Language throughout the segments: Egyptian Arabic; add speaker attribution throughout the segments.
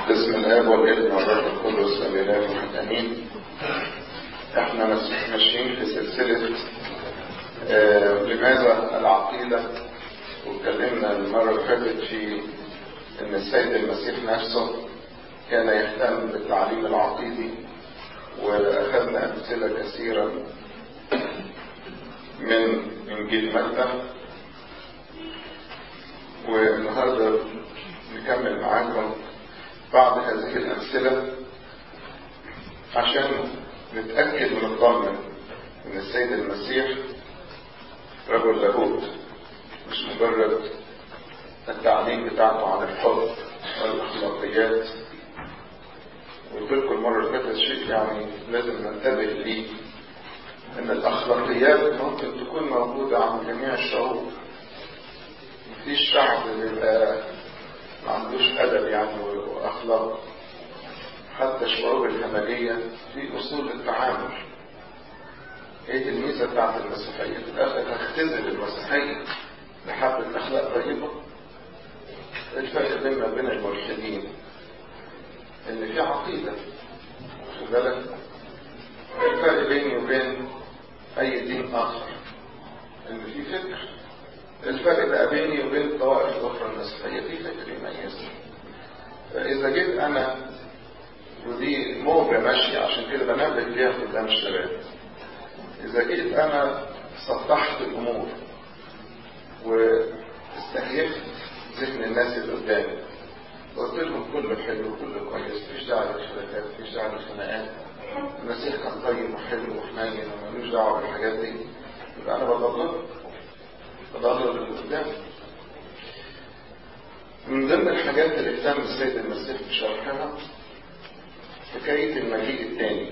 Speaker 1: باسم الاب والابن والروح القدس الاله واحد امين احنا ماشيين في سلسله آه لماذا العقيده واتكلمنا المره اللي فاتت في ان السيد المسيح نفسه كان يهتم بالتعليم العقيدي واخذنا امثله كثيره من انجيل متى والنهارده نكمل معاكم بعض هذه الأمثلة عشان نتأكد ونطمن إن السيد المسيح رجل لاهوت مش مجرد التعليم بتاعته عن الحب والأخلاقيات قلت لكم المرة اللي فاتت شيء يعني لازم ننتبه ليه إن الأخلاقيات ممكن تكون موجودة عند جميع الشعوب مفيش شعب بيبقى ما عندوش أدب يعني وأخلاق حتى الشعوب الهمجية في أصول التعامل ايه الميزة بتاعت المسيحية في الآخر تختزل المسيحية لحبة أخلاق طيبة الفرق بيننا وبين الملحدين إن في عقيدة واخد بالك الفرق بيني وبين أي دين آخر إن في فكر الفرق بقى بيني وبين الطوائف الأخرى المسيحية في فكر يميزني فإذا جيت أنا ودي موجة ماشية عشان كده بنبه ليها قدام الشباب إذا جيت أنا سطحت الأمور واستهيفت ذهن الناس اللي قدامي قلت لهم كله حلو وكله كويس مفيش داعي للخلافات مفيش داعي للخناقات المسيح كان طيب وحلو وحنين وملوش دعوه بالحاجات دي يبقى انا بضلل بضلل اللي قدامي من ضمن الحاجات اللي اهتم السيد المسيح بشرحها حكاية المجيء الثاني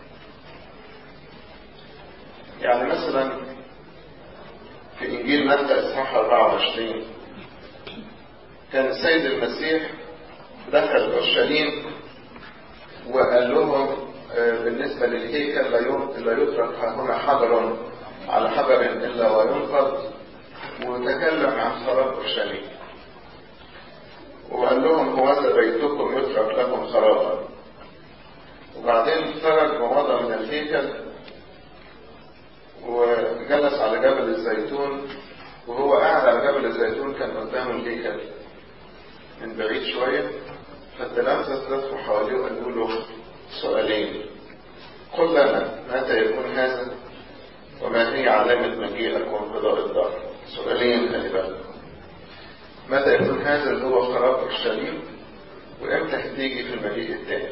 Speaker 1: يعني مثلا في إنجيل متى إصحاح 24 كان السيد المسيح دخل أورشليم وقال لهم بالنسبة للهيكل لا يترك هنا حجر على حجر إلا وينقض وتكلم عن خراب أورشليم وقال لهم هوذا بيتكم يترك لكم خرابا وبعدين خرج ومضى من الهيكل وجلس على جبل الزيتون وهو قاعد على جبل الزيتون كان قدامه الهيكل من بعيد شوية فالتلامذة لفوا حواليه وقالوا له سؤالين قل لنا متى يكون هذا وما هي علامة مجيئك وانقضاء الدار سؤالين خلي بالك متى يكون هذا اللي هو خراب اورشليم وامتى هتيجي في المجيء الثاني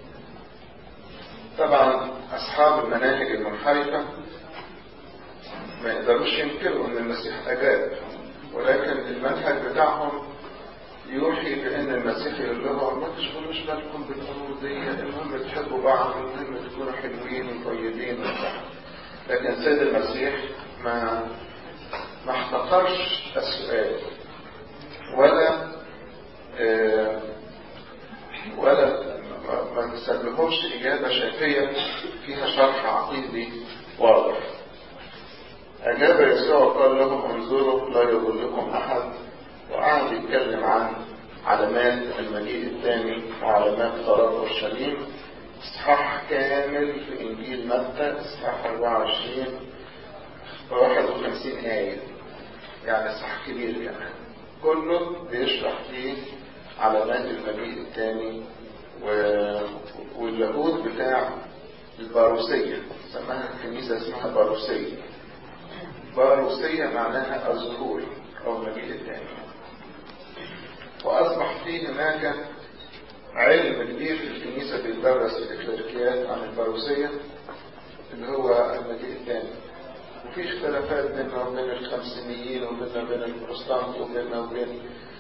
Speaker 1: طبعا اصحاب المناهج المنحرفه ما يقدروش ينكروا ان المسيح اجاب ولكن المنهج بتاعهم يوحي بان المسيح يقول لهم ما تشغلوش بالكم بالامور دي المهم تحبوا بعض المهم تكونوا حلوين وطيبين لكن سيد المسيح ما ما احتقرش السؤال ولا اه ولا ما نسلهمش إجابة شافية فيها شرح عقيدي واضح أجاب يسوع وقال لهم انظروا لا يضلكم أحد وقعد يتكلم عن علامات المجيء الثاني وعلامات خراب اورشليم اصحاح كامل في انجيل متى اصحاح 24 و 51 آية يعني اصحاح كبير كمان كله بيشرح فيه علامات المجيء الثاني واللاهوت بتاع الباروسية سماها الكنيسة اسمها باروسية باروسية معناها الظهور أو المجيء الثاني وأصبح في هناك علم كبير في الكنيسة بيدرس في الكليريكيات عن الباروسية اللي هو المجيء الثاني وفي اختلافات بيننا وبين الخمسينيين وبيننا وبين البروتستانت وبيننا وبين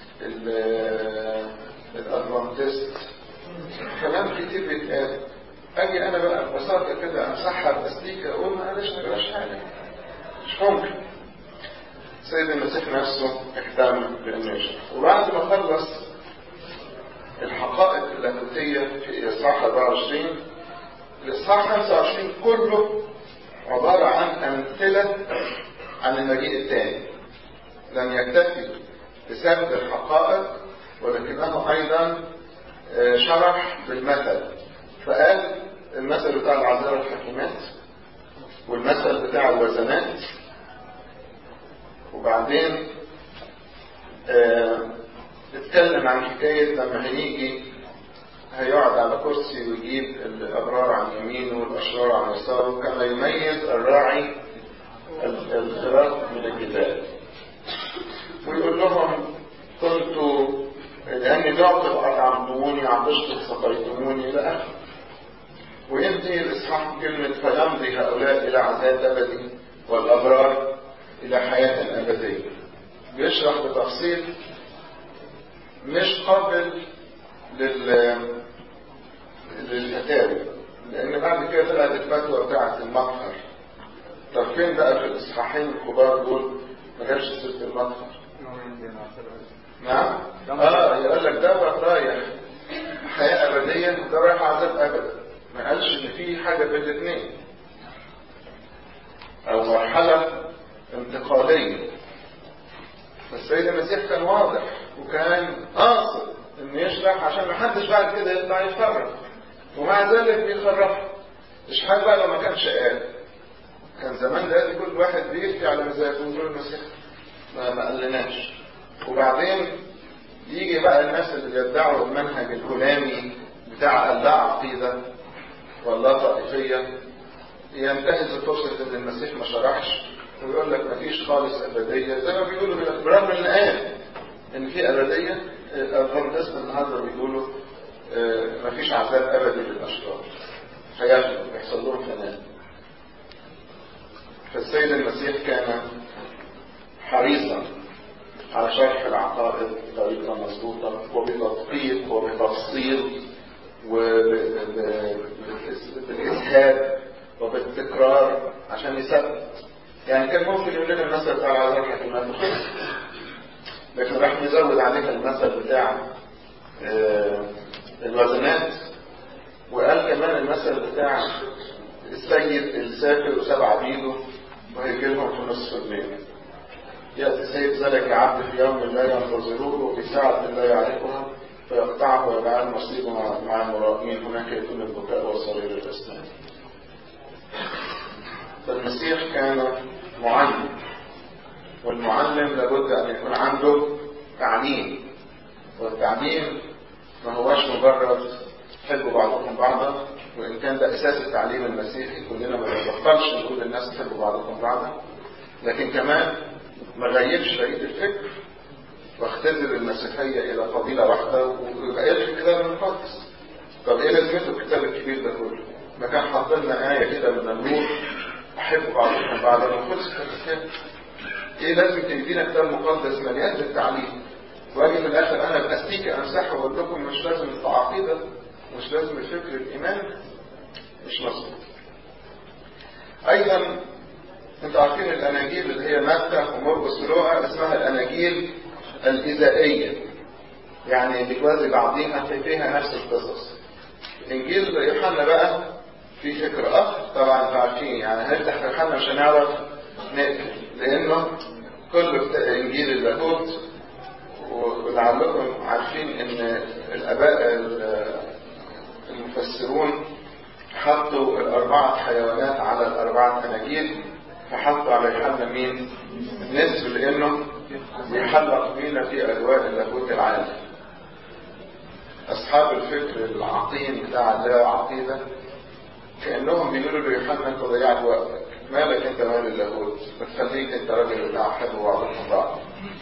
Speaker 1: الادفانتست كلام كتير بيتقال اجي انا بقى ببساطه كده امسحها باستيكه اقول معلش ما جراش حاجه مش ممكن سيد المسيح نفسه اهتم بانه يشرح وبعد ما خلص الحقائق اللاهوتيه في اصحاح 24 الاصحاح 25 كله عباره عن امثله عن المجيء الثاني لم يكتفي بسرد الحقائق ولكنه ايضا شرح بالمثل فقال المثل بتاع العذراء الحكيمات والمثل بتاع الوزنات وبعدين اتكلم عن حكاية لما هيجي هيقعد على كرسي ويجيب الأبرار عن يمينه والأشرار عن يساره كما يميز الراعي الخراف من الجبال ويقول لهم كنت لأني جعت فأطعمتموني عطشت فسقيتموني إلى آخره وينتهي الإصحاح كلمة فيمضي هؤلاء إلى عذاب أبدي والأبرار إلى حياة أبدية بيشرح بتفصيل مش قابل لل للفتاوى لأن بعد كده طلعت الفتوى بتاعة المطهر طب فين بقى في الإصحاحين الكبار دول ما جابش سيرة المطهر نعم اه يقول لك دوت رايح حياة أبدية ده رايح عذاب أبدا ما قالش إن في حاجة بين الاثنين أو مرحلة انتقالية فالسيد المسيح كان واضح وكان قاصد إنه يشرح عشان ما حدش بعد كده يطلع يتفرج ومع ذلك بيخرف مش حاجة بقى لو ما كانش قال كان زمان دلوقتي كل واحد بيفتي على مزاجه ويقول المسيح ما ما قالناش وبعدين يجي بقى الناس اللي بيدعوا المنهج الهلامي بتاع اللا عقيدة واللا طائفية ينتهز فرصة ان المسيح ما شرحش ويقول لك مفيش خالص أبدية زي ما بيقولوا كده برغم ان قال ان في أبدية الناس النهارده بيقولوا مفيش عذاب أبدي للأشرار هيغلب يحصل لهم فناء فالسيد المسيح كان حريصا على شرح العقائد بطريقة مظبوطة وبتدقيق وبتفصيل وبالإسهاب وبالتكرار عشان يثبت يعني كان ممكن يقول لنا المثل بتاع العذاب الحكيمات وخلص لكن راح نزود عليها المثل بتاع الوزنات وقال كمان المثل بتاع السيد السافر وسبع بيده وهيجي لهم في نصف الليل يأتي سيد ذلك العبد في يوم لا ينتظروه وفي ساعة لا يعرفها فيقطعه ويجعل نصيبه مع المراقين هناك يكون البكاء والصغير الأسنان فالمسيح كان معلم والمعلم لابد أن يكون عنده تعليم والتعليم ما هوش مجرد حبوا بعضكم بعضا وإن كان ده أساس التعليم المسيحي كلنا ما بنبطلش نقول للناس تحبوا بعضكم بعضا لكن كمان ما غيبش بقية الفكر واختزل المسيحية إلى قبيلة واحدة ويبقى إيه الكتاب المقدس طب إيه لازمته الكتاب الكبير ده كله؟ ما كان حاط لنا آية كده من النور أحب بعضكم بعضا وخلصت الكتاب إيه لازم تدينا كتاب مقدس مليان بالتعليم واجي في الآخر أنا بأستيك أمسحه وأقول لكم مش لازم العقيدة مش لازم الفكر الإيمان مش مظبوط أيضا انتوا عارفين الأناجيل اللي هي متى ومرقس ولوقا اسمها الأناجيل الإذائية يعني بتوازي بعضيها في فيها نفس القصص إنجيل يوحنا بقى في فكر آخر طبعا انتوا عارفين يعني هنفتح في يوحنا مش هنعرف نقفل لأنه كل إنجيل اللاهوت ولعلكم عارفين إن الآباء المفسرون حطوا الأربعة حيوانات على الأربعة أناجيل فحطوا على يوحنا مين؟ نسب لأنه بيحلق بينا في أجواء اللاهوت العالي. أصحاب الفكر العقيم بتاع اللا عقيدة كأنهم بيقولوا ليوحنا أنت ضيعت وقتك، مالك أنت مال اللاهوت؟ ما تخليك أنت راجل بتاع حب وبعضكم بعض.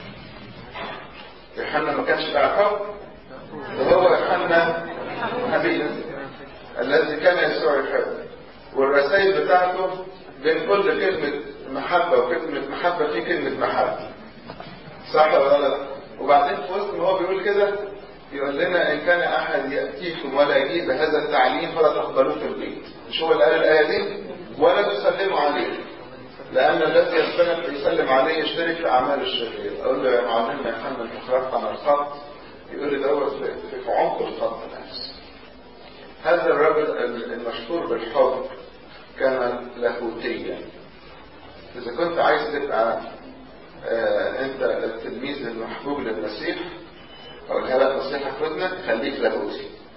Speaker 1: يوحنا ما كانش بتاع حب ده هو يوحنا حبيب الذي كان يسوع يحب والرسائل بتاعته بين كل كلمة محبة وكلمة محبة في كلمة محبة صح ولا لا وبعدين في وسط ما هو بيقول كده يقول لنا إن كان أحد يأتيكم ولا يجيب بهذا التعليم فلا تقبلوه في البيت مش هو اللي قال الآية دي ولا تسلموا عليه لأن الذي يستند يسلم عليه يشترك في أعمال الشرير أقول له يا معلم يا محمد تخرجت عن الخط يقول لي دوت في, في عمق الخط نفسه هذا الرجل المشهور بالحب كان لاهوتيا إذا كنت عايز تبقى آه أنت التلميذ المحبوب للمسيح أقولها لك نصيحة في ودنك خليك لاهوتي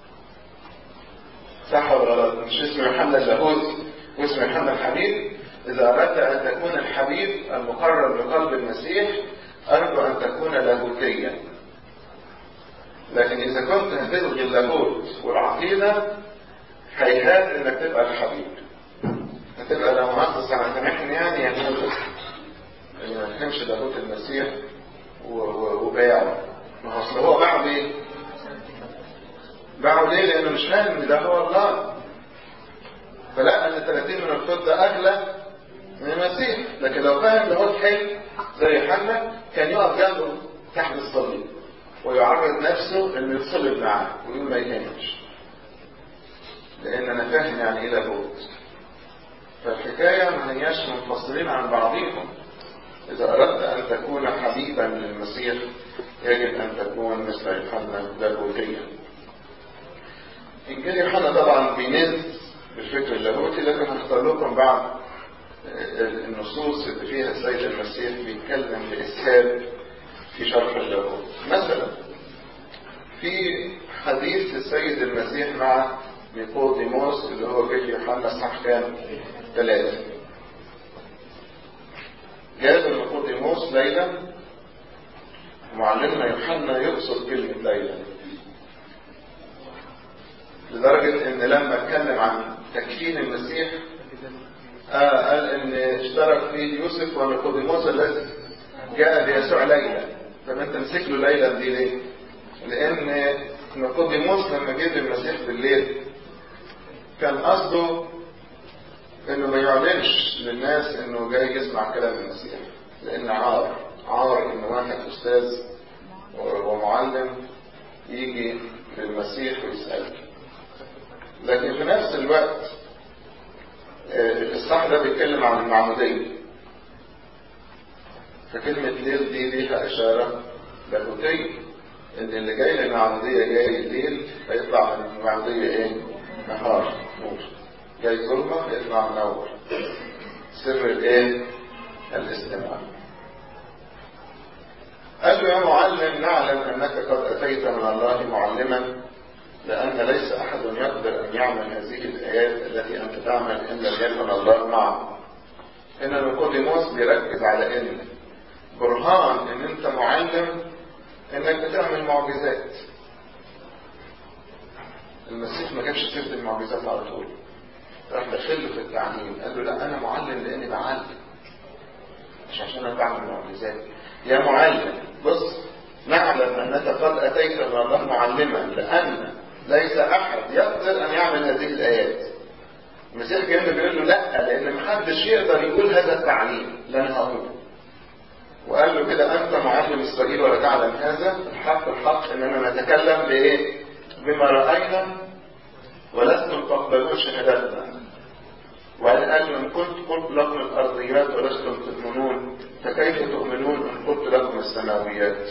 Speaker 1: صح ولا غلط مش اسم يوحنا اللاهوت واسم يوحنا الحبيب إذا أردت أن تكون الحبيب المقرب لقلب المسيح أرجو أن تكون لاهوتيا لكن إذا كنت هتلغي اللاهوت والعقيدة هيهات إنك تبقى الحبيب هتبقى لو مؤسس على سامحني يعني يعني ما تفهمش لاهوت المسيح وباعه ما هو أصل هو باعه ليه؟ باعه ليه؟ لأنه مش فاهم إن ده هو الله فلا أن 30 من الفضة أغلى من المسيح لكن لو فاهم لاهوت حلو زي يوحنا كان يقف جنبه تحت الصليب ويعرض نفسه انه يتصلب معاه ويقول ما يهمش لان انا فاهم يعني ايه لاهوت فالحكاية ما هياش منفصلين عن بعضهم إذا أردت أن تكون حبيبا للمسيح يجب أن تكون مثل يوحنا لاهوتيا إنجيل يوحنا طبعا بينز بالفكر اللاهوتي لكن هختار لكم بعض النصوص اللي فيها السيد المسيح بيتكلم بإسهاب في شرح اللاهوت مثلا في حديث السيد المسيح مع نيقوديموس اللي هو جه يوحنا صح كام ثلاثة جاب نيقوديموس ليلى معلمنا يوحنا يقصد كلمة ليلى لدرجة ان لما اتكلم عن تكفين المسيح آه قال ان اشترك فيه يوسف ونيقوديموس الذي جاء بيسوع ليلى طب انت مسك له ليلى دي ليه؟ لان نيقوديموس لما جه المسيح بالليل كان قصده انه ما يعلنش للناس انه جاي يسمع كلام المسيح لان عار عار ان واحد استاذ ومعلم يجي للمسيح ويسأله لكن في نفس الوقت الإصحاح ده بيتكلم عن المعمودية فكلمة ليل دي ليها إشارة لاهوتية إن اللي جاي للمعمودية جاي الليل هيطلع من المعمودية إيه؟ نهار نور جاي ظلمة هيطلع منور سر الإيه؟ الاستماع قال له يا معلم نعلم أنك قد أتيت من الله معلما لأن ليس أحد يقدر أن يعمل هذه الآيات التي أنت تعمل إن لم يكن الله معه. هنا نيقوديموس بيركز على إن برهان إن أنت معلم إنك بتعمل معجزات. المسيح ما جابش سيرة المعجزات على طول. راح داخله في التعليم قال له لا أنا معلم لأني بعلم. مش عشان أنا بعمل معجزات. يا معلم بص نعلم أنك قد أتيت من الله معلما لأن ليس أحد يقدر أن يعمل هذه الآيات المسيح كان بيقول له لا لأن محدش يقدر يقول هذا التعليم اللي أنا هقوله وقال له كده أنت معلم إسرائيل ولا تعلم هذا الحق الحق إننا نتكلم بإيه بما رأينا ولستم تقبلون شهادتنا وقال قال له إن كنت قلت لكم الأرضيات ولستم تؤمنون فكيف تؤمنون إن قلت لكم السماويات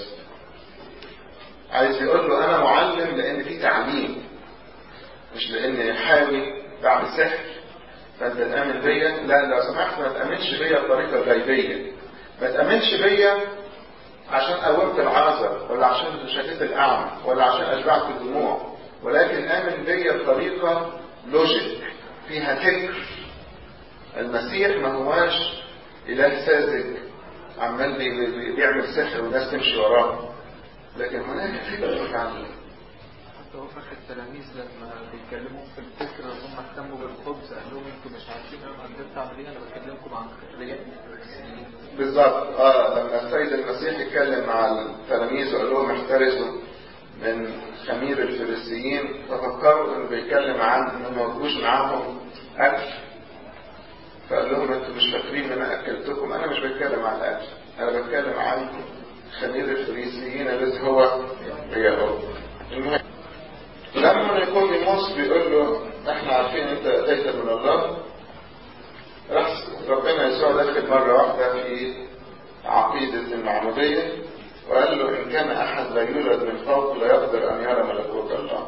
Speaker 1: عايز يقول له انا معلم لان في تعليم مش لان حاوي بعمل سحر فانت تامن بيا لا لو سمحت ما تامنش بيا بطريقه غيبيه ما تامنش بيا عشان قومت العازر ولا عشان شفيت الاعمى ولا عشان اشبعت الدموع ولكن امن بيا بطريقه لوجيك فيها فكر المسيح ما هواش اله ساذج عمال بيعمل سحر والناس تمشي وراه لكن هناك فكرة تعليم
Speaker 2: حتى هو فاكر التلاميذ لما بيتكلموا في الفكر هم اهتموا بالخبز قال لهم انتوا مش عارفين انا قدرت اعمل ايه انا بكلمكم عن خطريات
Speaker 1: بالظبط اه لما السيد المسيح اتكلم مع التلاميذ وقال لهم احترسوا من خمير الفريسيين تفكروا انه بيتكلم عن انه ما يبقوش معاهم اكل فقال لهم انتوا مش فاكرين ان انا اكلتكم انا مش بتكلم عن الاكل انا بتكلم عن خمير الفريسيين الذي هو اليهود المهم لما نيقوديموس بيقول له احنا عارفين انت اتيت من الله راح ربنا يسوع دخل مرة واحدة في عقيدة المعمودية وقال له إن كان أحد لا يولد من فوق لا يقدر أن يرى ملكوت الله.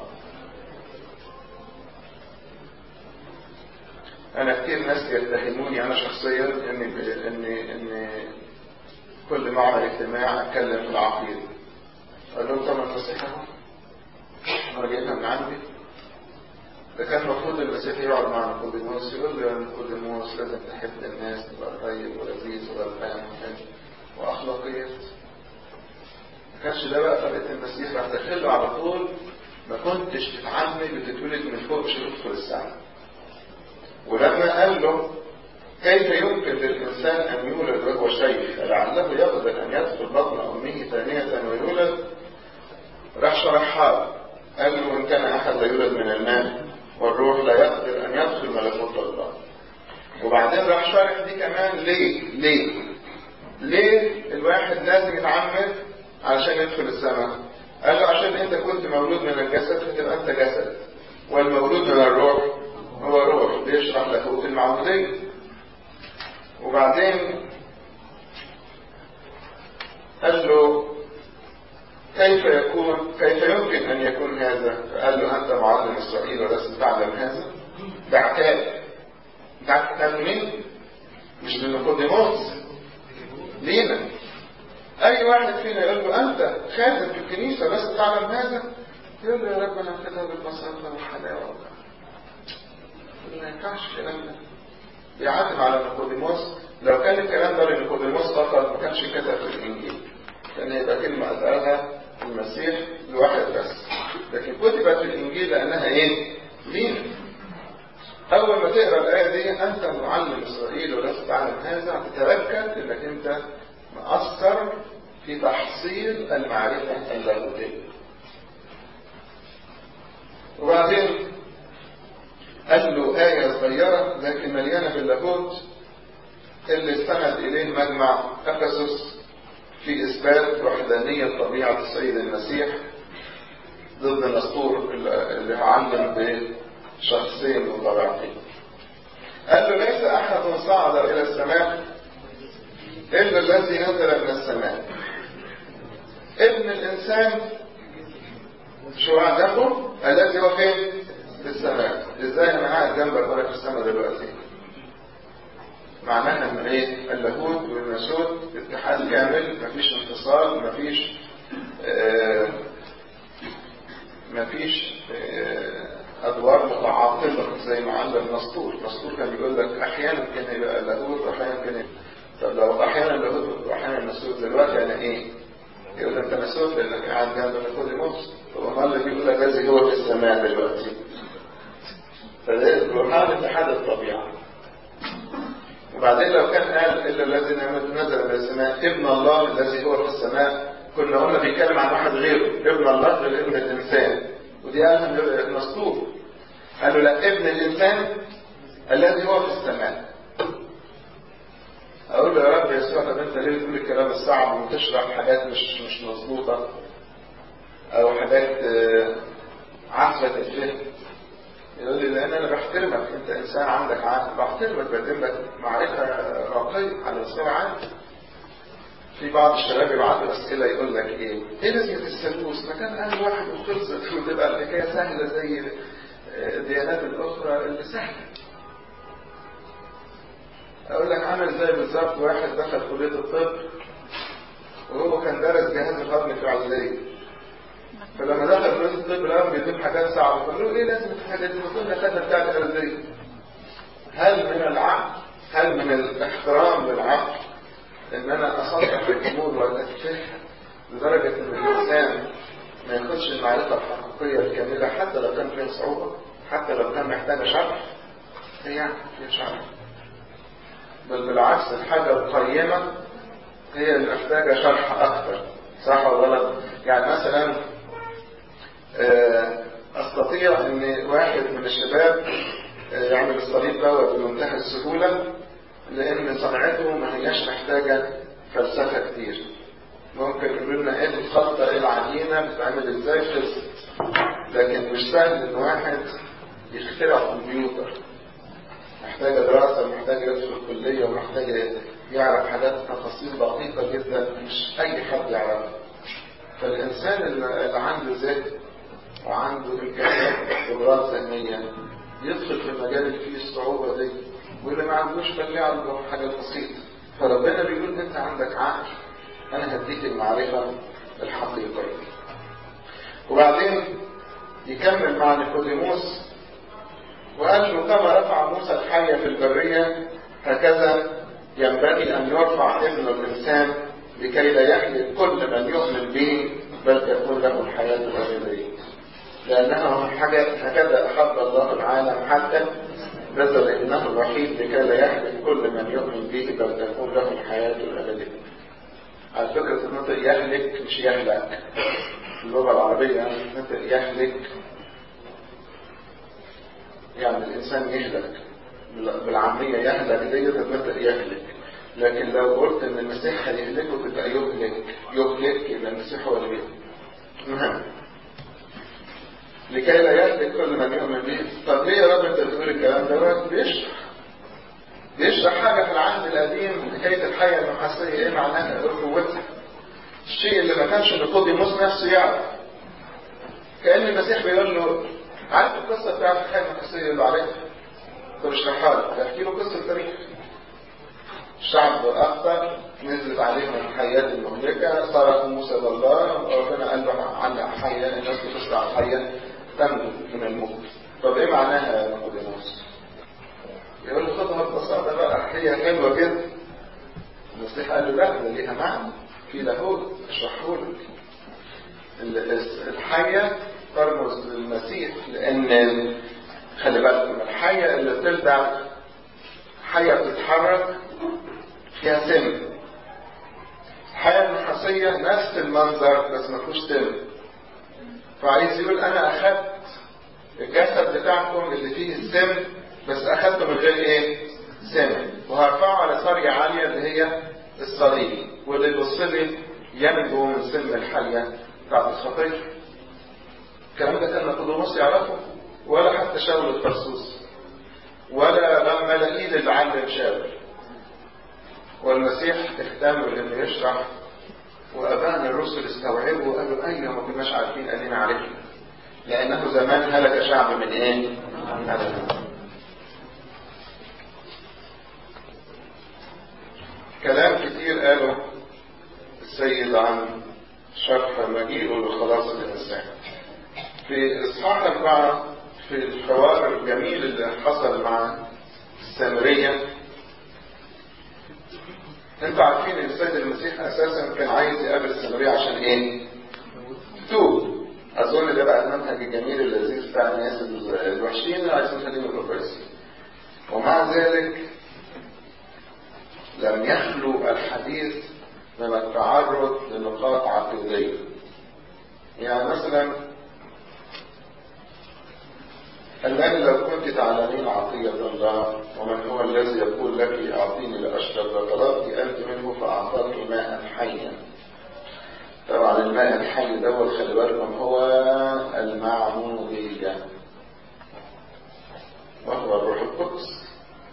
Speaker 1: أنا كتير ناس يتهموني أنا شخصيا إن إن إن كل ما اعمل اجتماع اتكلم في العقيده اقول لهم طب النصيحه انا جايبها من عندي ده كان المفروض المسيح يقعد مع نيقوديموس يقول له يا نيقوديموس لازم تحب الناس تبقى طيب ولذيذ وغلبان واخلاقيات ما كانش ده بقى طريقه المسيح راح داخله على طول ما كنتش تتعمد وتتولد من فوق مش هتدخل السماء ولما قال له كيف يمكن للإنسان أن يولد وهو شيخ لعله يقدر أن يدخل بطن أمه ثانية ويولد راح شرحها له قال له إن كان أحد لا يولد من الماء والروح لا يقدر أن يدخل ملكوت الله وبعدين راح شارح دي كمان ليه ليه ليه الواحد لازم يتعمد علشان يدخل السماء قال له عشان انت كنت مولود من الجسد فتبقى انت جسد والمولود من الروح هو روح بيشرح لاهوت المعمودية وبعدين قال له كيف يكون كيف يمكن ان يكون هذا فقال له انت معلم اسرائيل ولست تعلم هذا ده عتاب ده عتاب مين مش من نيقوديموس لينا اي واحد فينا يقول له انت خادم في الكنيسه لست تعلم هذا يقول له يا رب انا كده بالبساطه والحلاوه ما ينفعش الكلام ده بيعاتب على نيقوديموس لو كان الكلام ده لنيقوديموس فقط ما كانش كتب في الانجيل كان يبقى كلمه قالها المسيح لواحد بس لكن كتبت في الانجيل لانها ايه؟ لينا اول ما تقرا الايه دي انت معلم اسرائيل ولست تعلم هذا تتاكد انك انت مأثر في تحصيل المعرفه اللاهوتيه وبعدين قال له آية صغيرة لكن مليانة باللاهوت اللي استند إليه مجمع أفسس في إثبات وحدانية طبيعة السيد المسيح ضد الأسطور اللي علم بشخصين وطبيعتين. قال له ليس أحد صعد إلى السماء إلا الذي نزل من السماء. ابن الإنسان شو جنبه؟ الذي هو فين؟ في السماء ازاي انا قاعد جنبك وانا في السماء دلوقتي معناها ان ايه اللاهوت والناسوت اتحاد كامل مفيش انفصال مفيش آه مفيش آه ادوار متعاطفه زي ما علم نسطور نسطور كان بيقول لك احيانا كان يبقى اللاهوت واحيانا كان طب لو احيانا اللاهوت واحيانا الناسوت دلوقتي انا ايه يقول انت ناسوت لانك قاعد جنب نيقوديموس طب امال اللي بيقول لك الذي هو في السماء دلوقتي فده برهان اتحاد الطبيعة وبعدين لو كان قال إلا الذي نزل من السماء ابن الله الذي هو في السماء كنا قلنا بيتكلم عن واحد غيره ابن الله غير ابن الإنسان ودي قالها مسطور قالوا لا ابن الإنسان الذي هو في السماء أقول له يا رب يسوع طب أنت ليه تقول الكلام الصعب وتشرح حاجات مش مش مظبوطة أو حاجات عسرة الفهم يقول لي لان انا بحترمك انت انسان عندك عقل بحترمك بقدم لك معرفه راقيه على مستوى عالي في بعض الشباب يبعتوا اسئله يقول لك ايه؟ ايه لازمه الثالوث؟ ما كان قال واحد وخلصت وتبقى الحكايه سهله زي الديانات الاخرى اللي سهله. اقول لك عامل زي بالظبط واحد دخل كليه الطب وهو كان درس جهاز الهضم في العزليه فلما دخل كليه الطب لقاهم بيدوم حاجات صعبه فقالوا له ايه لازم الحاجات دي كنا خدنا بتاعت الارضيه هل من العقل هل من الاحترام للعقل ان انا اصلح الامور واتفهها لدرجه ان الانسان ما ياخدش المعرفه الحقيقيه الكامله حتى لو كان فيها صعوبه حتى لو كان محتاجه شرح هي يعني فيها شرح بل بالعكس الحاجه القيمه هي اللي محتاجه شرح اكثر صح ولا غلط؟ يعني مثلا استطيع ان واحد من الشباب يعمل الصليب دوت بمنتهى السهوله لان صنعته ما هياش محتاجه فلسفه كتير ممكن يقولوا لنا ايه الخلطه ايه العجينه بتتعمل ازاي خلصت لكن مش سهل ان واحد يخترع كمبيوتر محتاجه دراسه محتاج يدخل كليه ومحتاج يعرف حاجات تفاصيل دقيقه جدا مش اي حد يعرفها فالانسان اللي عنده ذهن وعنده امكانيات خبرات ذهنيه يدخل في المجال اللي فيه الصعوبه دي واللي ما عندوش فاللي عنده حاجه بسيطه فربنا بيقول انت عندك عقل انا هديك المعرفه الحقيقيه وبعدين يكمل مع نيقوديموس وقال له كما رفع موسى الحية في البرية هكذا ينبغي أن يرفع ابن الإنسان لكي لا يحيي كل من يؤمن به بل تكون له الحياة الأبدية لأنه هكذا أحب الله العالم حتى بذل ابنه الوحيد لكي لا يحيي كل من يؤمن به بل تكون له الحياة الأبدية على فكرة النطق يهلك مش يهلك اللغة العربية النطق يهلك يعني الإنسان يهلك بالعامية يهلك ديت النطق يهلك لكن لو قلت ان المسيح هيهلكه تبقى يهلك يهلك يبقى المسيح هو اللي بيهلك مهم لكي لا يهلك كل من يؤمن به طب ليه يا رب انت بتقول الكلام ده بيشرح بيشرح حاجه في العهد القديم حكايه الحياه النحاسيه ايه معناها ايه قوتها الشيء اللي ما كانش نيقوديموس نفسه يعرف كان المسيح بيقول له عارف القصه بتاعت الحياه النحاسيه اللي عليها طب اشرحها له يحكي له قصه التاريخ الشعب أخطر نزلت عليهم الحياة المهلكة صرخوا موسى لله وربنا قال له علق حية الناس بتصنع حية تنجو من الموت طب ايه معناها يا نيقوديموس؟ يقول له خدها ببساطة بقى هي حلوة جدا المسيح قال له لا ده ليها معنى في لاهوت اشرحه لك الحية ترمز للمسيح لأن خلي بالكم الحية اللي بتلدع حية بتتحرك فيها سم الحياة النحاسية نفس المنظر بس ما فيهوش سم فعايز يقول أنا أخدت الجسد بتاعكم اللي فيه السم بس أخدته من غير إيه؟ سم وهرفعه على صرية عالية اللي هي الصليب واللي يبص لي ينجو من سم الحية بتاعت الخطية الكلام ده كان نقودوموس يعرفه ولا حتى شاول الفرسوس ولا لما لقيد اللي علم شاول والمسيح اهتم بانه يشرح وابان الرسل استوعبوا وقالوا ايوه ما كناش عارفين قالنا عليه لانه زمان هلك شعب من ايه؟ من هلك كلام كتير قاله السيد عن شرح مجيئه لخلاص الانسان في اصحاح اربعه في الحوار الجميل اللي حصل مع السامريه انتوا عارفين ان السيد المسيح اساسا كان عايز يقابل السامريه عشان ايه؟ توب اظن ده بقى المنهج الجميل اللذيذ بتاع الناس الوحشين اللي عايزين يخليهم يبقوا كويسين ومع ذلك لم يخلو الحديث من التعرض لنقاط عقيديه يعني مثلا الآن لو كنت تعلمين عطية الله ومن هو الذي يقول لك أعطيني لأشرب لطلبت أنت منه فأعطاك ماء حيا طبعا الماء الحي دوت خلي بالكم هو المعمودية وهو الروح القدس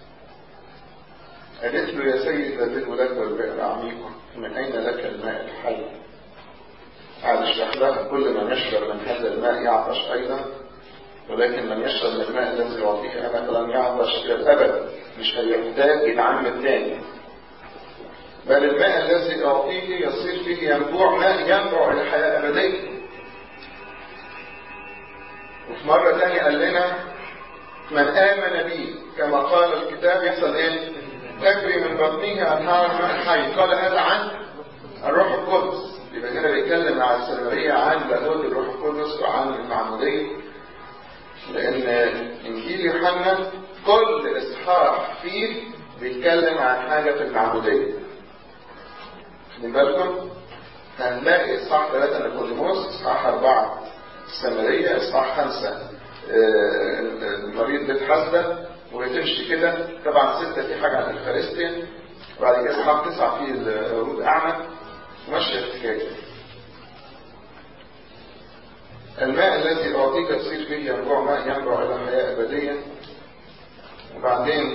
Speaker 1: قالت له يا سيد ذبذ لك والبئر عميق من أين لك الماء الحي؟ قاعد يشرح لها كل من يشرب من هذا الماء يعطش أيضا ولكن من يشرب من الماء الذي يعطيه أنا فلن يعطش إلى الأبد مش هيحتاج يتعمد تاني بل الماء الذي يعطيه يصير فيه ينبوع ماء ينبع إلى حياة أبدية وفي مرة تانية قال لنا من آمن بي كما قال الكتاب يحصل إيه؟ تجري من بطنه أنهار ماء حي قال هذا عن الروح القدس يبقى هنا بيتكلم على السامرية عن لاهوت الروح القدس وعن المعمودية لأن إنجيل يوحنا كل إصحاح فيه بيتكلم عن حاجة في المعمودية. خدين بالكم؟ هنلاقي إصحاح ثلاثة نيقوديموس، إصحاح أربعة السامرية، إصحاح خمسة المريض بيت حسدة وتمشي كده طبعا ستة في حاجة عن الفارستيا وبعد كده إصحاح تسعة فيه الورود أعمى وماشية الحكاية الماء الذي أعطيك تصير فيه ينبع ماء ينبع إلى حياة أبدية وبعدين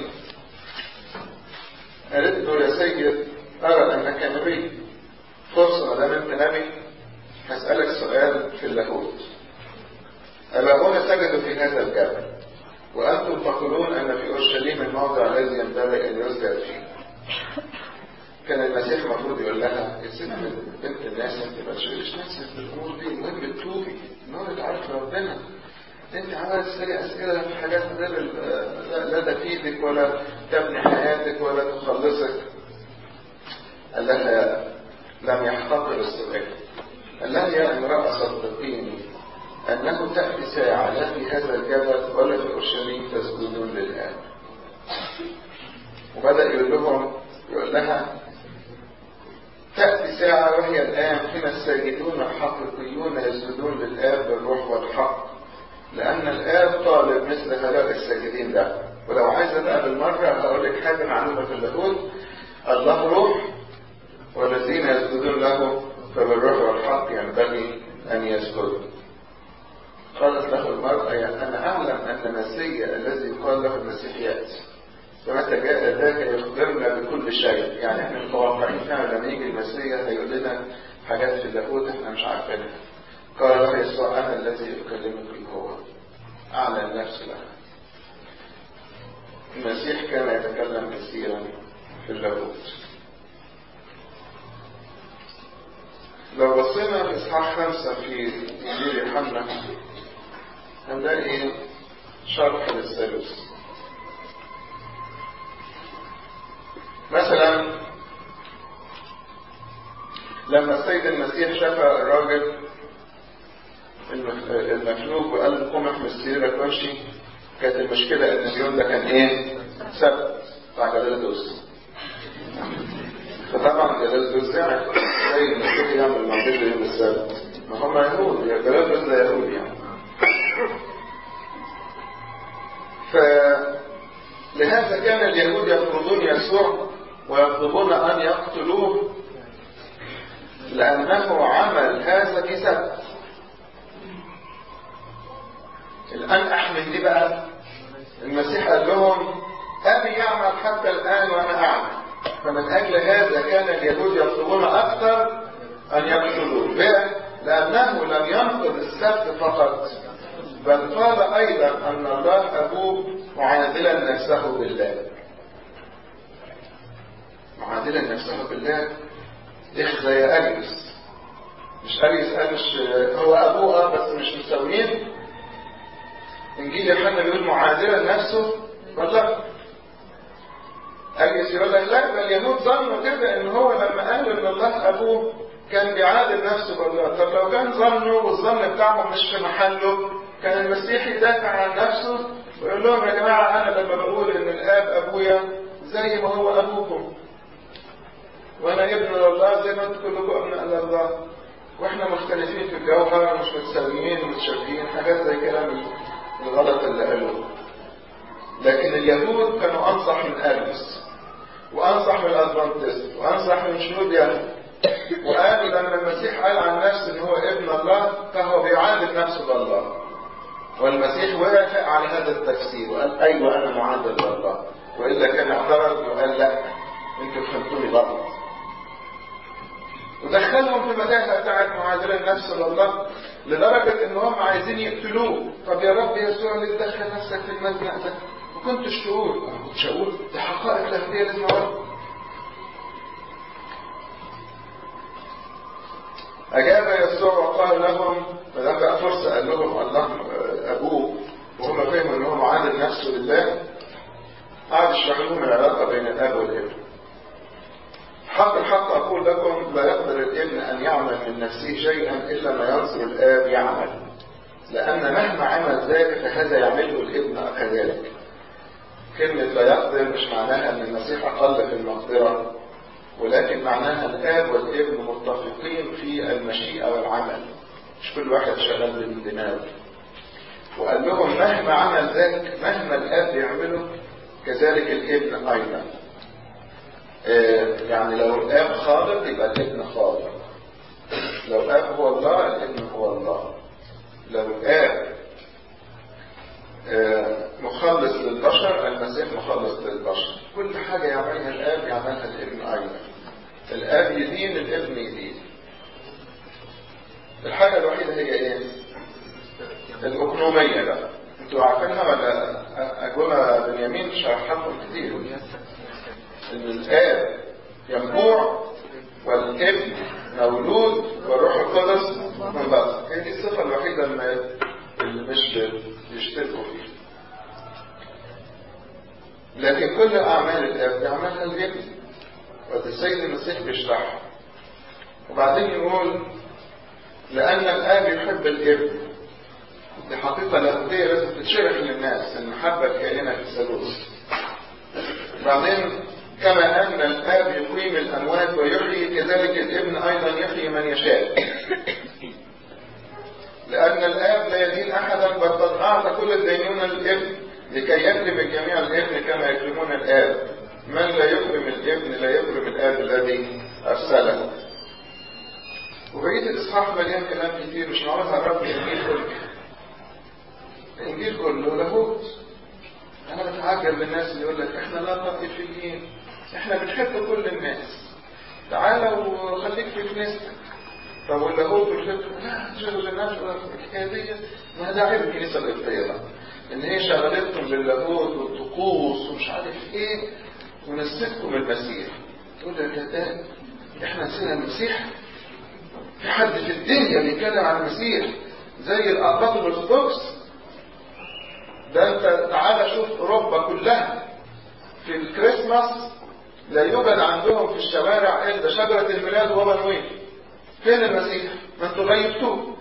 Speaker 1: قالت له يا سيد أرى أنك نبي فرصة ما دام أنت نبي هسألك سؤال في اللاهوت أباؤنا سجدوا في هذا الجبل وأنتم تقولون أن في أورشليم الموضع الذي ينبغي أن يسجد فيه كان المسيح المفروض يقول لها يا ست بنت الناس انت ما تشغلش نفسك بالامور دي المهم تتوبي نور تعرف ربنا انت عمال تسالي اسئله في حاجات غير ال- لا تفيدك ولا تبني حياتك ولا تخلصك قال لها لم يحتقر السؤال قال لها يا امرأة صدقيني أنه تأتي ساعة لا في هذا الجبل ولا في أورشليم تسجدون للآب وبدأ يقول لهم يقول لها تأتي ساعة وهي الآن حين الساجدون الحقيقيون يسجدون للآب بالروح والحق لأن الآب طالب مثل هؤلاء الساجدين ده ولو عايز أبقى بالمرة هقول لك حاجة معلومة في اللاهوت الله روح والذين يسجدون له فبالروح والحق ينبغي أن يسجدوا قالت له المرأة يعني أنا أعلم أن المسيح الذي يقال له المسيح يأتي ومتى جاء ذاك يخبرنا بكل شيء يعني احنا متوقعين فعلا لما يجي المسيح هيقول لنا حاجات في اللاهوت احنا مش عارفينها قال له يسوع انا الذي اكلمك به هو اعلن نفسه لها المسيح كان يتكلم كثيرا في اللاهوت لو بصينا في اصحاح خمسة في انجيل يوحنا هنلاقي شرح للثالوث مثلا لما السيد المسيح شاف الراجل المفلوج وقال له قوم احمل سريرك وامشي كانت المشكلة ان اليوم ده كان ايه؟ سبت بتاع جلالدوس فطبعا جلالدوس زعل زي المسيح يعمل معجزة يوم السبت ما هم يهود جلالدوس ده يهود يعني فلهذا كان اليهود يطردون يسوع ويطلبون أن يقتلوه لأنه عمل هذا في سبت الآن أحمل دي بقى المسيح قال لهم أبي يعمل حتى الآن وأنا أعمل فمن أجل هذا كان اليهود يطلبون أكثر أن يقتلوه ليه؟ لأنه لم ينقض السبت فقط بل قال أيضا أن الله أبوه معادلا نفسه بالله معادلا نفسه بالله اخذ يا أريس مش أريس قال مش هو أبوه آه بس مش مساويين إنجيل يوحنا بيقول معادلا نفسه والله أريس يقول لك لا ده اليهود ظنوا كده إن هو لما قال إن الله أبوه كان بيعادل نفسه بالله طب لو كان ظنه والظن بتاعهم مش في محله كان المسيح يدافع عن نفسه ويقول لهم يا جماعة أنا لما بقول إن الآب أبويا زي ما هو أبوكم وأنا ابن لله زي ما أنتم كلكم أبناء لله وإحنا مختلفين في الجوهر مش متساويين ومتشابهين حاجات زي كلام الغلط اللي قالوه لكن اليهود كانوا أنصح من ألبس وأنصح من الأدفانتست وأنصح من شنوديا وقالوا لما المسيح قال عن نفسه إن هو ابن الله فهو بيعادل نفسه بالله والمسيح وافق على هذا التفسير وقال ايوه انا معادل لله والا كان اعترض وقال لا انتوا فهمتوني غلط ودخلهم في متاهه بتاعت معادله النفس لله لدرجه ان هم عايزين يقتلوه طب يا رب يسوع ليه تدخل نفسك في المزنق ده؟ ما كنتش تقول ما كنتش اقول دي حقائق لاهوتيه لازم اقول أجاب يسوع وقال لهم فلما بقى فرصة قال لهم الله أبوه وهم فهموا إن هو معادل نفسه لله قعد يشرح لهم العلاقة بين الأب والابن حق الحق أقول لكم لا يقدر الابن أن يعمل من نفسه شيئا إلا ما ينظر الآب يعمل لأن مهما عمل ذلك فهذا يعمله الابن كذلك كلمة لا يقدر مش معناها أن المسيح أقل في المقدرة ولكن معناها الآب والابن متفقين في المشيئة والعمل مش كل واحد شغال من دماغه وقال لهم مهما عمل ذلك مهما الآب يعمله كذلك الابن أيضا آه يعني لو الآب خالق يبقى الابن خالق لو الآب هو الله الابن هو الله لو الآب آه مخلص للبشر المسيح مخلص للبشر كل حاجة يعملها الآب يعملها الابن أيضا الآب يدين الابن يدين الحاجة الوحيدة هي ايه الأقنومية بقى انتوا عارفينها ولا أجوبة بنيامين شرحها لكم كتير ان الآب ينبوع والابن مولود والروح القدس منبثق هي دي الصفة الوحيدة اللي مش بيشتركوا فيه لكن كل أعمال الآب بيعملها الابن وده السيد المسيح بيشرحها وبعدين يقول لأن الآب يحب الابن دي حقيقة لاهوتية لازم تتشرح للناس المحبة الكائنة في الثالوث بعدين كما أن الآب يقيم الأموات ويحيي كذلك الابن أيضا يحيي من يشاء لأن الآب لا يدين أحدا بل قد أعطى كل الدينون للابن لكي يكرم الجميع الابن كما يكرمون الآب من لا يكرم الابن لا يكرم الآب الذي أرسله وبقية الإصحاح مليان كلام كتير مش معروف الرب الإنجيل كله الإنجيل كله لاهوت أنا بتعجب بالناس اللي يقول لك إحنا لا طائفيين إحنا بنحب كل الناس تعالى وخليك في كنيستك طب واللاهوت والفكر لا تشغل الناس الحكاية دي ما ده عيب الكنيسة القبطية بقى إن هي شغلتكم باللاهوت والطقوس ومش عارف إيه ونسيتكم المسيح تقول يا كتاب إحنا نسينا المسيح في حد في الدنيا بيتكلم عن المسيح زي الأقباط الأرثوذكس ده انت تعالى شوف اوروبا كلها في الكريسماس لا يوجد عندهم في الشوارع الا شجرة الميلاد وبنوين فين المسيح ما انتوا غيبتوه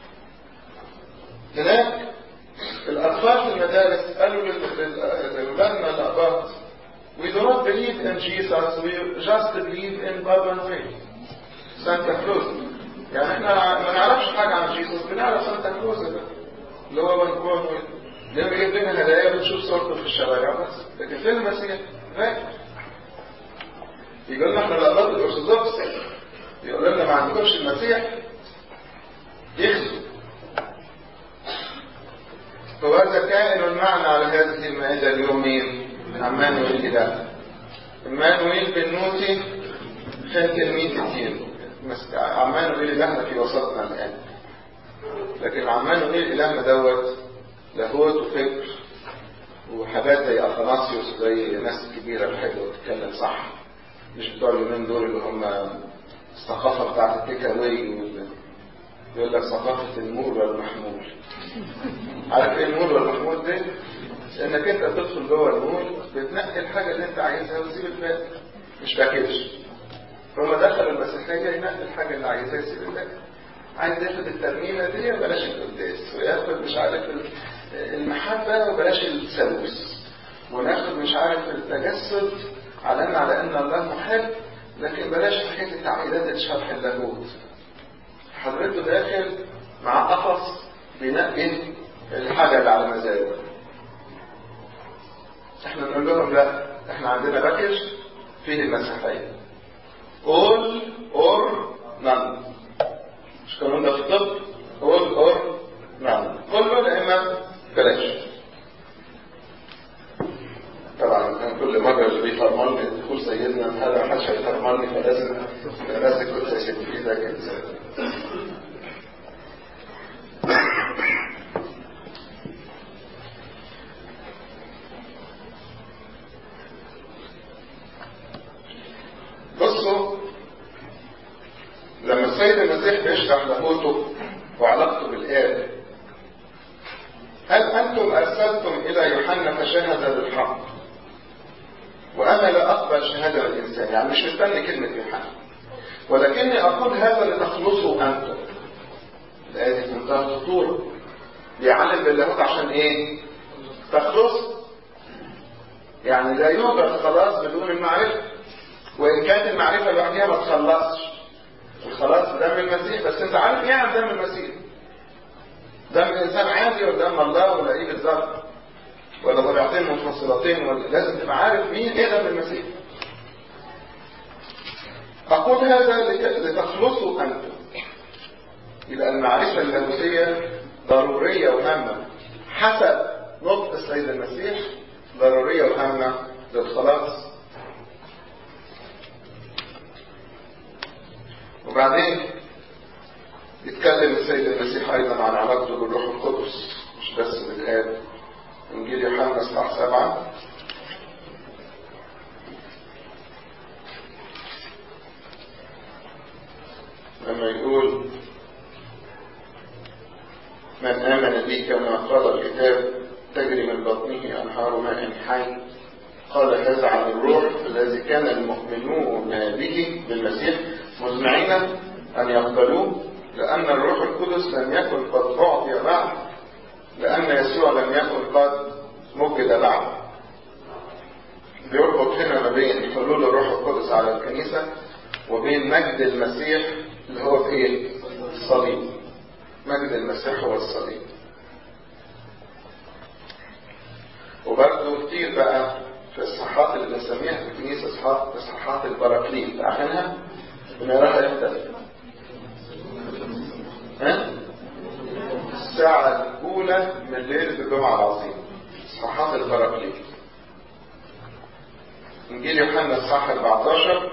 Speaker 1: هناك الاطفال في المدارس قالوا للولادنا الاباط we do not believe in Jesus we just believe in Baba Noel سانتا كروز يعني احنا ما نعرفش حاجة عن جيسوس بنعرف سانتا كروز ده اللي هو بنكون لما بيجيب لنا هدايا بنشوف صورته في الشوارع بس لكن فين المسيح؟ فاكر يقول لنا احنا الاباط الارثوذكس يقول لنا ما عندكمش المسيح يخزوا فهذا كائن المعنى على هذه المائدة اليوم مين؟ عمانويل إله عمانويل بنوتي كان تلميذ الدين عمانويل إلهنا في وسطنا الآن لكن عمانويل إلهنا دوت لاهوت وفكر وحاجات زي اثناسيوس زي ناس كبيره بتحب تتكلم صح مش بتوع اليومين دول اللي هم الثقافه بتاعت التيك اواي يقول لك ثقافه المول والمحمول عارف ايه المول والمحمول دي؟ انك انت بتدخل جوه المول بتنقي الحاجه اللي انت عايزها وتسيب الباقي مش باكج فهم دخلوا المسيحيه ينقي الحاجه اللي عايزها يسيب الباقي عايز ياخد الترميمه دي بلاش القداس وياخد مش عارف المحبه وبلاش الثالوث وناخد مش عارف التجسد علامة على ان الله محب لكن بلاش حكايه التعقيدات الشرح اللاهوت حضرته داخل مع قفص بينقي الحاجه اللي على مزاجه احنا نقول لهم لا احنا عندنا باكج فيه المسيحيه all or none مش قانون ده في الطب all or none كله لا اما بلاش طبعا كل مرة اللي بيفرملني دخول سيدنا هذا ما حدش هيفرملني فلازم ماسك كنت سيد في ايدك انت بصوا لما السيد المسيح بيشرح لاهوته وعلاقته بالآب هل أنتم أرسلتم إلى يوحنا فشهد بالحق وأنا لا أقبل شهادة الإنسان يعني مش مستني كلمة يوحنا ولكني أقول هذا لتخلصوا أنتم الآية في منتهى الخطورة بيعلم باللاهوت عشان إيه؟ تخلص يعني لا يوجد خلاص بدون المعرفة وإن كانت المعرفة لوحدها ما تخلصش الخلاص بدم المسيح بس أنت عارف إيه عن دم المسيح دم الإنسان عادي ولا دم الله ولا إيه بالظبط ولا طبيعتين منفصلتين ولا لازم تبقى عارف مين إيه دم المسيح أقول هذا لتخلصوا أنتم يبقى المعرفة اللاهوتية ضرورية وهامة حسب نطق السيد المسيح ضرورية وهامة للخلاص وبعدين يتكلم السيد المسيح أيضا عن علاقته بالروح القدس مش بس بالآب إنجيل يوحنا اصحاح سبعة لما يقول من آمن بي كما أنهار ماء حي قال هذا عن الروح الذي كان المؤمنون به بالمسيح مزمعين أن يقبلوه لأن الروح القدس لم يكن قد أعطي بعد لأن يسوع لم يكن قد مجد بعد بيربط هنا ما بين حلول الروح القدس على الكنيسة وبين مجد المسيح اللي هو في ايه؟ الصليب مجد المسيح هو الصليب وبرضه كتير بقى في الصحات اللي بنسميها في الكنيسة صحات صحات البراكليت عارفينها؟ بنقراها امتى؟ ها؟ الساعة الأولى من ليلة الجمعة العظيمة صحات البراكليت إنجيل يوحنا الصح 14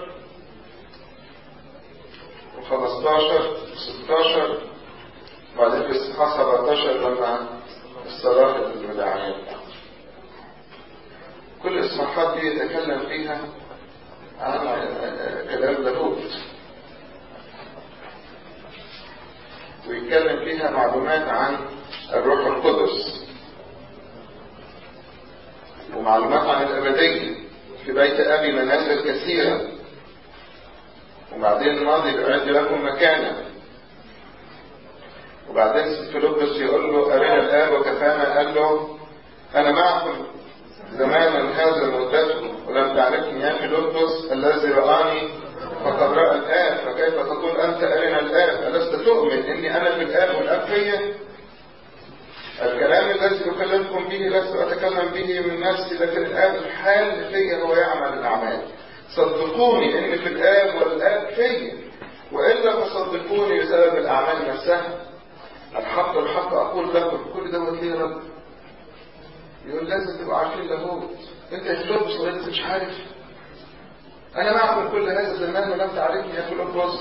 Speaker 1: و15 و16 وبعدين في الصحاح 17 لما الصلاة الوداعية كل الإصحاحات دي يتكلم فيها عن كلام لاهوت ويتكلم فيها معلومات عن الروح القدس ومعلومات عن الأبدية في بيت أبي منازل كثيرة وبعدين الماضي بيعد لكم مكانا وبعدين فيلبس يقول له أرنا الآب وكفانا قال له أنا معكم زمانا هذا مدته ولم تعرفني يا فيلبس الذي رآني فقد رأى الآب فكيف تقول أنت أرنا الآب ألست تؤمن إني أنا في الآب والآب فيا الكلام الذي أكلمكم به لست أتكلم به من نفسي لكن الآب الحال فيا هو يعمل الأعمال صدقوني إن في الآب والآب فيا وإلا فصدقوني بسبب الأعمال نفسها الحق الحق أقول لكم كل دوت ليه يا رب يقول لازم تبقوا عارفين لاهوت انت يا فيلبس وانت مش عارف انا معكم كل هذا الزمان ولم تعرفني يا فيلبس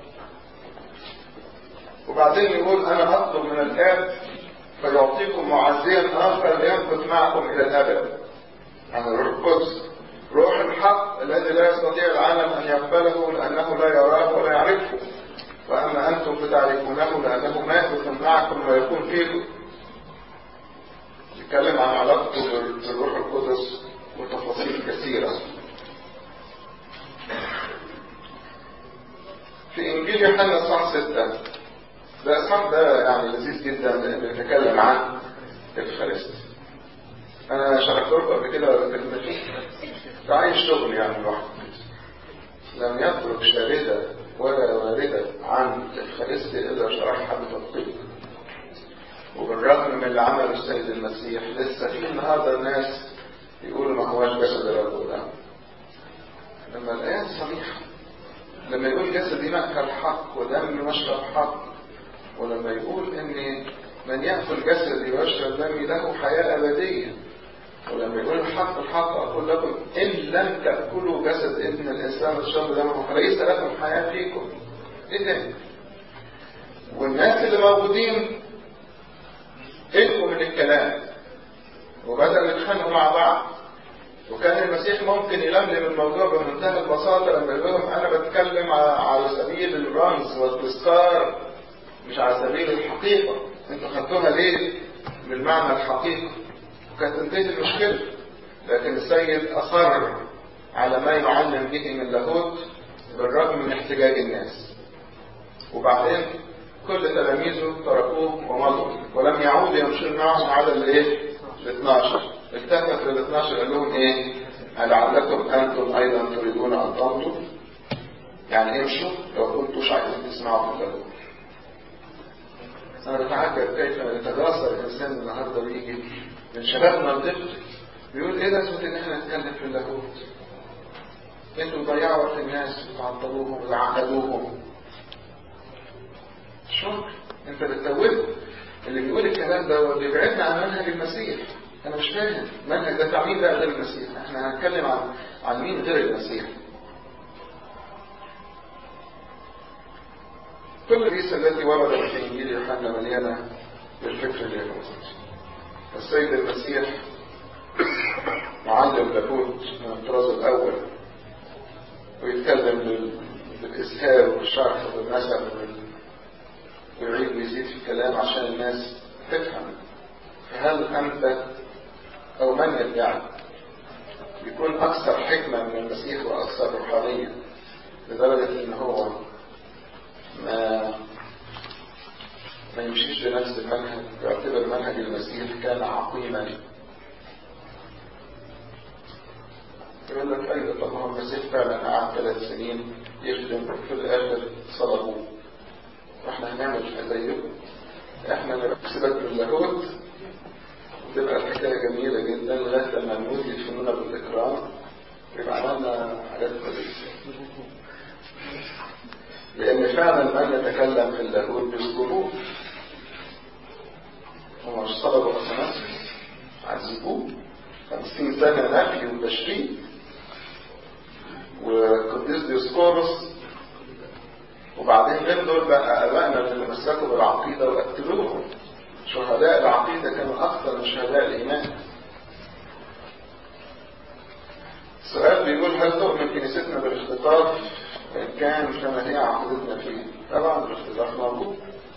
Speaker 1: وبعدين يقول انا اطلب من الاب فيعطيكم معزيا اخر ليمكث معكم الى الابد عن الروح القدس روح الحق الذي لا يستطيع العالم ان يقبله لانه لا يراه ولا يعرفه واما انتم فتعرفونه لانه ماكث معكم ويكون فيكم يتكلم عن علاقته بالروح القدس وتفاصيل كثيره في انجيل يوحنا صح 6 ده اصحاب ده يعني لذيذ جدا لانه بيتكلم عن الفارستي انا شرحت لكم قبل كده ولا كلمتين ده عايز شغل يعني لوحده لم يترك شاردة ولا واردة عن الفارستي الا شرحها بتدقيق وبالرغم من اللي عمله السيد المسيح لسه في النهارده الناس يقولوا ما هواش جسد الرب ده لما الايات صريحه لما يقول جسدي مأكل حق ودم مشرب حق ولما يقول ان من يأكل جسدي ويشرب دمي له حياة أبدية ولما يقول الحق الحق أقول لكم إن لم تأكلوا جسد ابن الإنسان وتشربوا دمه فليس لكم حياة فيكم إيه ده؟ والناس اللي موجودين قلقوا من الكلام وبدأوا يتخانقوا مع بعض وكان المسيح ممكن يلملم الموضوع بمنتهى البساطة لما يقول لهم أنا بتكلم على سبيل الرمز والتذكار مش على سبيل الحقيقة انتوا خدتوها ليه بالمعنى الحقيقي وكانت تنتهي المشكلة لكن السيد أصر على ما يعلم به من لاهوت بالرغم من احتجاج الناس وبعدين كل تلاميذه تركوه ومضوا ولم يعودوا يمشون معهم على الايه ال 12 التفت لل 12 قال لهم ايه لعلكم انتم ايضا تريدون ان تمضوا يعني امشوا لو كنتوش عايزين تسمعوا في اللاهوت انا بتعجب كيف يتجاسر الانسان النهارده بيجي من شبابنا الدقي بيقول ايه لازمه ان احنا نتكلم في اللاهوت انتوا ضيعوا وقت الناس وتعطلوهم وتعقدوهم مش ممكن انت بتزوده اللي بيقول الكلام ده بيبعدنا عن منهج المسيح انا مش فاهم منهج ده بتاع مين بقى غير المسيح احنا هنتكلم عن عن مين غير المسيح كل الكنيسة التي وردت في إنجيل يوحنا مليانة بالفكر اليهودي السيد المسيح معلم لاهوت من الطراز الأول ويتكلم بالإسهاب والشرح والمثل ويعيد ويزيد في الكلام عشان الناس تفهم فهل أنت أو من يدعي يكون أكثر حكمة من المسيح وأكثر روحانية لدرجة إن هو ما ما يمشيش بنفس المنهج يعتبر منهج المسيح كان عقيما يقول لك أيوة طب هو المسيح فعلا قعد ثلاث سنين يخدم في الآخر صلبوه واحنا هنعمل زيه احنا نسيبك من اللاهوت وتبقى الحكاية جميلة جدا لغاية لما نموت يدفنونا بالإكرام يبقى عملنا حاجات كويسة لأن فعلا من يتكلم في اللاهوت بيصلبوه هم مش صلبوا أصلا عذبوه خمسين سنة نفي وتشريد وقديس ديسكورس وبعدين غير دول بقى أبائنا اللي مسكوا بالعقيدة وقتلوهم شهداء العقيدة كانوا أكثر من شهداء الإيمان السؤال بيقول هل تؤمن كنيستنا بالاختطاف إن كان كما هي عقيدتنا فيه طبعا الاختطاف موجود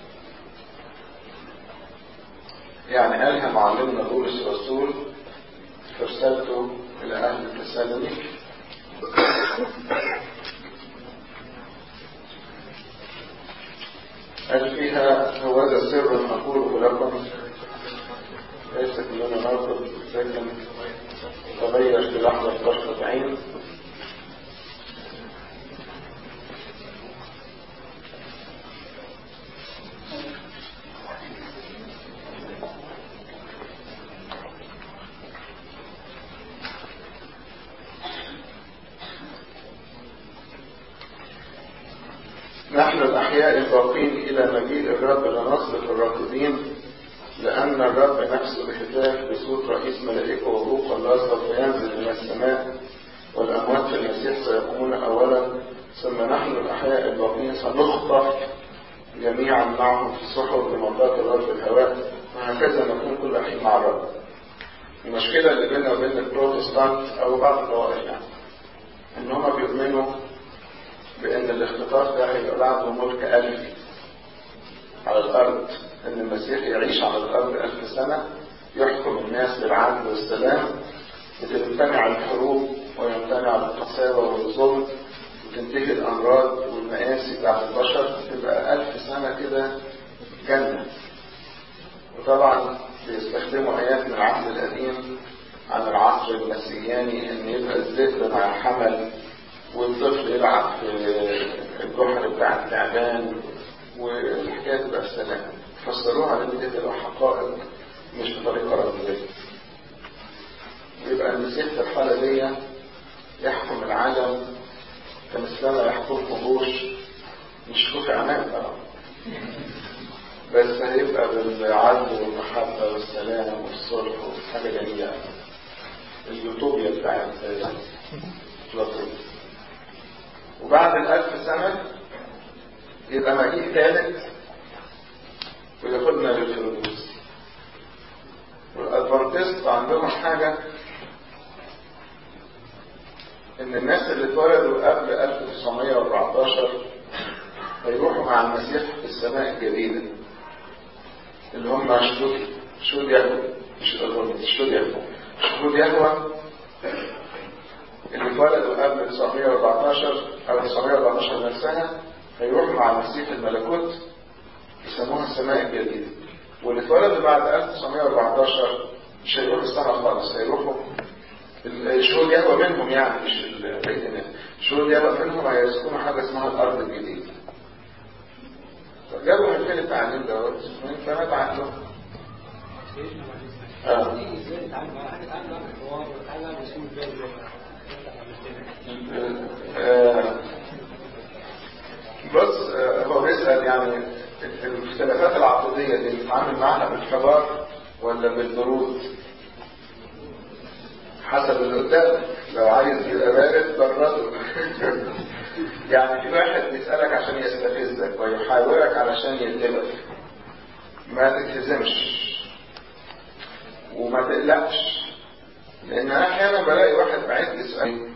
Speaker 1: يعني قالها معلمنا بولس الرسول في رسالته إلى أهل تسالونيك قال فيها هو هذا سر أقوله لكم ليس كلنا نرفض لكن تغير في لحظة طرفة عين نحن الأحياء الباقين إلى مجيء الرب لنصرف الراكدين لأن الرب نفسه بهتاف بصوت رئيس ملائكة وروح الله سوف ينزل من السماء والأموات في المسيح سيقومون أولا ثم نحن الأحياء الباقين سنخطف جميعا معهم في السحر لمرضات الرب في الهواء وهكذا نكون كل حين مع الرب المشكلة اللي بيننا وبين البروتستانت أو بعض الطوائف يعني إن هما بيؤمنوا بأن الاختطاف ده هيبقى بعده ملك ألفي على الأرض أن المسيح يعيش على الأرض ألف سنة يحكم الناس بالعدل والسلام وتمتنع الحروب ويمتنع القساوة والظلم وتنتهي الأمراض والمآسي بتاعت البشر تبقى ألف سنة كده جنة وطبعا بيستخدموا آيات من العهد القديم عن العصر المسيحياني أن يبقى الذكر مع الحمل والطفل يلعب في الجحر بتاع التعبان والحكايه تبقى السلام فسروها على ان دي تبقى حقائق مش بطريقه رمزيه ويبقى المسيح في الحاله دي يحكم العالم كمثلما يحكمه بوش مش كوفي عنان طبعا بس هيبقى بالعدل والمحبه والسلام والصلح وحاجه جميله اليوتوبيا بتاعت بلاطون وبعد الألف سنة يبقى مجيء ثالث وياخدنا للفردوس والأدفانتست عندهم حاجة إن الناس اللي اتولدوا قبل 1914 هيروحوا مع المسيح في السماء الجديدة اللي هم شهود شهود يهوى مش الأدفانتست شهود يهوى شهود يهوى اللي اتولدوا قبل 1914 او 1914 نفسها هيروحوا مع المسيح الملكوت يسموها السماء الجديدة واللي اتولدوا بعد 1914 مش هيروحوا السماء خالص هيروحوا الشهود يهوى منهم يعني مش بقية الناس الشهود يهوى منهم هيسكنوا حاجة اسمها الأرض الجديدة جابوا من فين التعليم دوت؟ من كما تعلم اه بص هو بيسأل يعني الاختلافات العقدية دي بنتعامل معاها بالحوار ولا بالبرود حسب اللي قدامك لو عايز يبقى بارد برده يعني في واحد بيسألك عشان يستفزك ويحاورك علشان يغلبك ما تتهزمش وما تقلقش لان انا احيانا بلاقي واحد بعت لي سؤال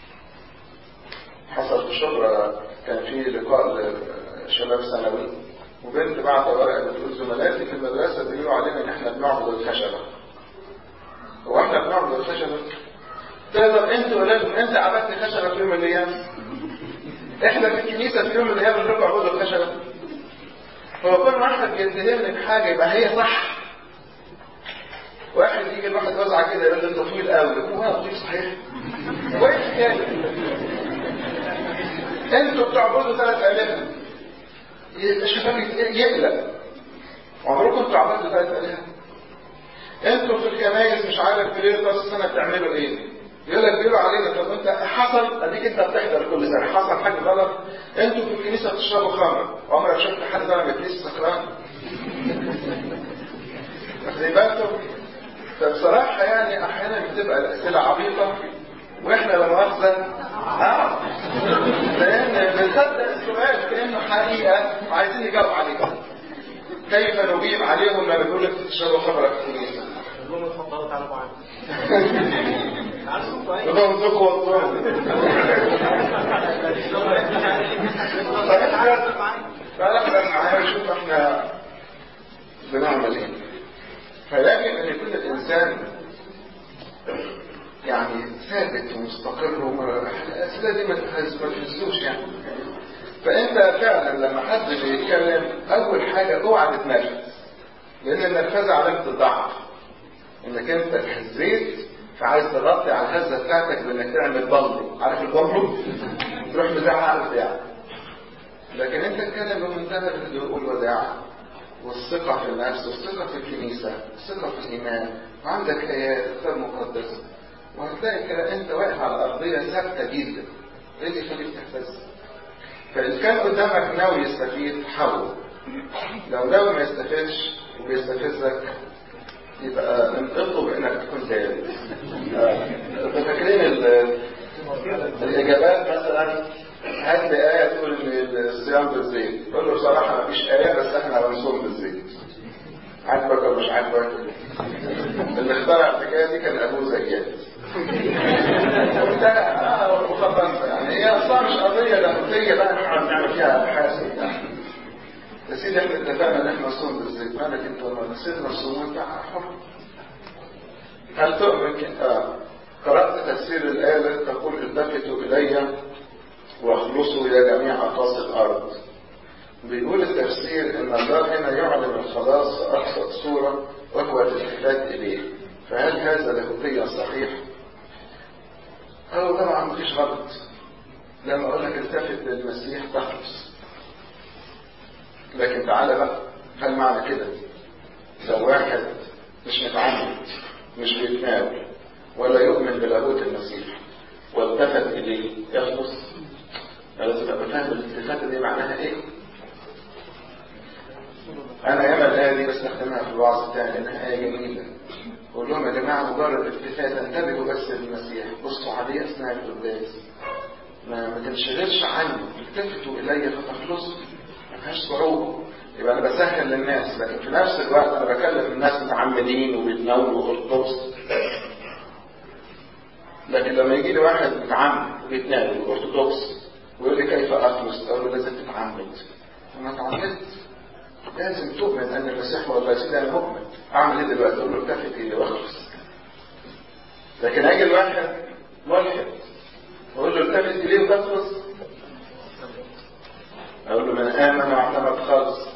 Speaker 1: حصل في شبرا كان في لقاء لشباب ثانوي وبنت بعت ورقه بتقول زملاتي في المدرسه بيقولوا علينا ان احنا بنعبد الخشبه هو احنا بنعبد الخشبة تقدر انت ولازم انت عبدت خشبة في يوم من الايام احنا في الكنيسة في يوم من الايام بنروح نعبد الخشبة هو كل واحد بيتهمني بحاجة يبقى هي صح واحد يجي الواحد وزعة كده يقول لي انت طويل قوي يقول له اه طويل صحيح كويس كده انتوا بتعبدوا ثلاث آلهة الشباب يقلق عمركم انتوا عبدتوا ثلاث آلهة انتوا في الكنايس مش عارف في ليله راس السنه بتعملوا ايه يقول لك بيقولوا علينا طب انت حصل اديك انت بتحضر كل سنه حصل حاجه غلط انتوا في الكنيسه بتشربوا خمر عمرك شفت حد طالع من الكنيسه سكران واخدين بالكم فبصراحه يعني احيانا بتبقى الاسئله عبيطه واحنا لا مؤاخذه اه لان بنصدق السؤال كانه حقيقه وعايزين نجاوب عليه كيف نجيب عليهم لما بيقول لك تشربوا خمره في الكنيسه
Speaker 2: اللهم اتفضلوا تعالوا معانا عارفين كويس
Speaker 1: اللهم ذوقوا والله فنحضر معايا نشوف احنا بنعمل ايه فيجب ان يكون الانسان يعني ثابت ومستقر وما الاسئله دي ما تهز- ما تهزوش يعني فانت فعلا لما حد بيتكلم اول حاجه اوعى تتنرفز لان النرفزه علامه الضعف انك انت اتهزيت فعايز تغطي على الهزه بتاعتك بانك تعمل بامبو عارف البامبو تروح مزعق بتاعك لكن انت تتكلم بمنتهى الهدوء والوداع والثقة في النفس والثقة في الكنيسة والثقة في الإيمان وعندك آيات كتاب مقدس وهتلاقي كده أنت واقف على أرضية ثابتة جدا إيه اللي يخليك تهتز؟ فإن كان قدامك ناوي يستفيد حاول لو ناوي ما يستفيدش وبيستفزك يبقى انقطه بانك تكون ثابت آه. فاكرين ال- الاجابات مثلا هات لي ايه تقول ان الصيام بالزيت قول له بصراحه ما فيش ايه بس احنا هنصوم بالزيت عاجبك ولا مش عاجبك اللي اخترع الحكايه دي كان ابوه زياد وانتهى اه وخلصنا يعني هي اصلا مش قضيه لاهوتيه بقى نحن نعمل فيها ابحاث يعني يا سيدي احنا اتفقنا ان احنا نصوم بالزيت مالك انت وما سيبنا نصوم وانت حر هل تؤمن ك- آه. قرأت تفسير الآية التي تقول التفتوا إلي واخلصوا يا جميع أقاصي الأرض بيقول التفسير إن الله هنا يعلن الخلاص في أبسط صورة وهو الالتفات إليه فهل هذا لاهوتيا صحيح؟ أو طبعا مفيش غلط لما أقول لك التفت للمسيح تخلص لكن تعالى بقى هل معنى كده لو واحد مش متعمد مش بيتناول ولا يؤمن بلاهوت المسيح والتفت اليه يخلص لازم ابقى فاهم الالتفاته دي معناها ايه انا ياما الايه دي بستخدمها في الوعظ بتاعي لانها ايه جميله بقول لهم يا جماعه مجرد التفات انتبهوا بس للمسيح بصوا عليه اثناء القداس ما ما تنشغلش عنه التفتوا الي فتخلصوا ما فيهاش صعوبه يبقى انا بسهل للناس لكن في نفس الوقت انا بكلم الناس متعمدين وبيتناولوا ارثوذكس لكن لما يجي لي واحد متعمد وبيتناول ارثوذكس ويقول لي كيف اخلص اقول له لازم تتعمد انا اتعمدت لازم تؤمن ان المسيح هو الله يا سيدي انا مؤمن اعمل ايه دلوقتي اقول له التفت الي واخلص لكن اجي الواحد ملحد واقول له التفت اليه وتخلص اقول له من امن واعتمد خالص